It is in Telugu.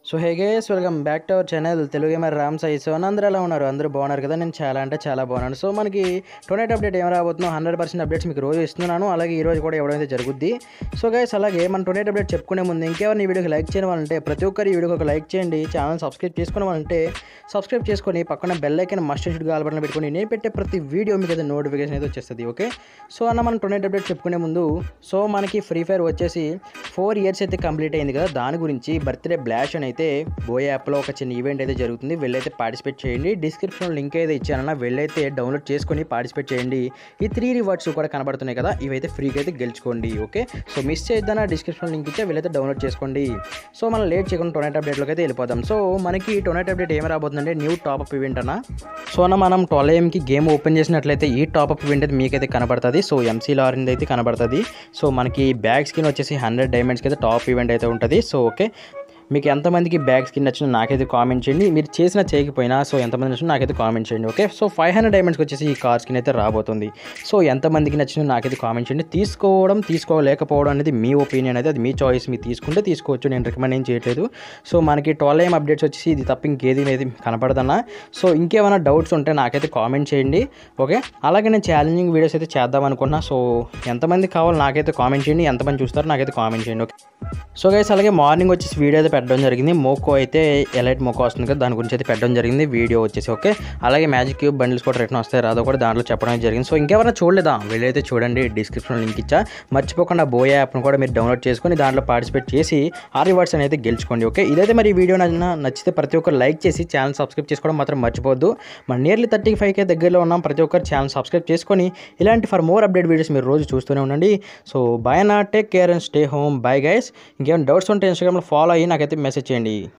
so hey guys welcome back to our channel Telugu gamer Ram Sai so అందరూ ఎలా ఉన్నారు అందరూ బాగున్నారు కదా నేను చాలా అంటే చాలా బాగున్నాను సో మనకి టొనైట్ అప్డేట్ ఏం రాబోతుందో హండ్రెడ్ పర్సెంట్ అప్డేట్స్ మీకు రోజు ఇస్తున్నాను అలాగే ఈ రోజు కూడా ఇవ్వడం అయితే జరుగుద్ది సో గైస్ అలాగే మన టొనైట్ అప్డేట్ చెప్పుకునే ముందు ఇంకెవరిని ఈ వీడియోకి లైక్ చేయడం వాళ్ళంటే ప్రతి ఒక్కరు ఈ వీడియోకి ఒక లైక్ చేయండి ఛానల్ సబ్స్క్రైబ్ చేసుకునే వాళ్ళంటే సబ్స్క్రైబ్ చేసుకొని పక్కన బెల్ ఐకన్ మస్ట్ షుడ్ గాల్బటన్ పెట్టుకొని నేను పెట్టే ప్రతి వీడియో మీకు అయితే నోటిఫికేషన్ అయితే వచ్చేస్తుంది ఓకే సో అన్న మనం టొనైట్ అప్డేట్ చెప్పుకునే ముందు సో మనకి ఫ్రీ ఫైర్ వచ్చేసి ఫోర్ ఇయర్స్ అయితే కంప్లీట్ అయింది కదా దాని గురించి బర్త్డే బ్లాష్ అని అయితే బోయ్ యాప్లో ఒక చిన్న ఈవెంట్ అయితే జరుగుతుంది వెళ్ళైతే పార్టిసిపేట్ చేయండి డిస్క్రిప్షన్లో లింక్ అయితే ఇచ్చానన్న వెళ్ళైతే డౌన్లోడ్ చేసుకొని పార్టిసిపేట్ చేయండి ఈ త్రీ రివార్డ్స్ కూడా కనబడుతున్నాయి కదా ఇవైతే ఫ్రీగా అయితే గెలుచుకోండి ఓకే సో మిస్ చేద్దాన డిస్క్రిప్షన్ లింక్ ఇచ్చే వెళ్ళైతే డౌన్లోడ్ చేసుకోండి సో మనం లేట్ చేయకుండా టొనైట్ అప్డేట్లోకి అయితే వెళ్ళిపోదాం సో మనకి టొనైట్ అప్డేట్ ఏమి రాబోతుందంటే న్యూ టాప్అప్ ఈవెంట్ అన్న సో అన్న మనం ట్వెల్వ్ ఏఎంకి గేమ్ ఓపెన్ చేసినట్లయితే ఈ టాప్అప్ ఈవెంట్ అయితే మీకైతే కనబడుతుంది సో ఎంసీ లారింది అయితే కనబడుతుంది సో మనకి బ్యాగ్ స్కిన్ వచ్చేసి హండ్రెడ్ డైమండ్స్కి అయితే టాప్ ఈవెంట్ అయితే ఉంటుంది సో ఓకే మీకు ఎంతమందికి బ్యాగ్ స్కిన్ నచ్చిన నాకైతే కామెంట్ చేయండి మీరు చేసిన చేయకపోయినా సో ఎంతమంది నచ్చిన నాకైతే కామెంట్ చేయండి ఓకే సో ఫైవ్ హండ్రెడ్ డైమండ్స్కి వచ్చేసి ఈ కార్ స్కిన్ అయితే రాబోతుంది సో ఎంతమందికి నచ్చిన నాకైతే కామెంట్ చేయండి తీసుకోవడం తీసుకోలేకపోవడం అనేది మీ ఒపీనియన్ అయితే అది మీ చాయిస్ మీరు తీసుకుంటే తీసుకోవచ్చు నేను రికమెండ్ ఏం చేయట్లేదు సో మనకి ట్వెల్వ్ ఏం అప్డేట్స్ వచ్చేసి ఇది తప్ప ఇంకేది అనేది కనపడదన్నా సో ఇంకేమైనా డౌట్స్ ఉంటే నాకైతే కామెంట్ చేయండి ఓకే అలాగే నేను ఛాలెంజింగ్ వీడియోస్ అయితే చేద్దాం అనుకున్నా సో ఎంతమంది కావాలో నాకైతే కామెంట్ చేయండి ఎంతమంది చూస్తారో నాకైతే కామెంట్ చేయండి ఓకే సో గైస్ అలాగే మార్నింగ్ వచ్చేసి వీడియో అయితే పెట్టడం జరిగింది మోకో అయితే ఎలైట్ మోకో వస్తుంది కదా దాని గురించి అయితే పెట్టడం జరిగింది వీడియో వచ్చేసి ఓకే అలాగే మ్యాజిక్ క్యూబ్ బండిల్స్ కూడా రిటర్న్ వస్తాయి రాదో కూడా దాంట్లో చెప్పడం అయితే జరిగింది సో ఇంకెవరైనా చూడలేదా వెళ్ళైతే చూడండి డిస్క్రిప్షన్ లింక్ ఇచ్చా మర్చిపోకుండా బోయే యాప్ను కూడా మీరు డౌన్లోడ్ చేసుకొని దాంట్లో పార్టిసిపేట్ చేసి ఆ రివార్డ్స్ అనేది గెలుచుకోండి ఓకే ఇదైతే మరి ఈ వీడియో నచ్చినా నచ్చితే ప్రతి ఒక్కరు లైక్ చేసి ఛానల్ సబ్స్క్రైబ్ చేసుకోవడం మాత్రం మర్చిపోవద్దు మన నియర్లీ థర్టీ ఫైవ్ కే దగ్గరలో ఉన్నాం ప్రతి ఒక్కరు ఛానల్ సబ్స్క్రైబ్ చేసుకొని ఇలాంటి ఫర్ మోర్ అప్డేట్ వీడియోస్ మీరు రోజు చూస్తూనే ఉండండి సో బాయ్ నా take care and stay home bye guys ఇంకేమైనా డౌట్స్ ఉంటే ఇన్స్టాగ్రామ్లో ఫాలో అయ్యి నాకైతే మెసేజ్ చేయండి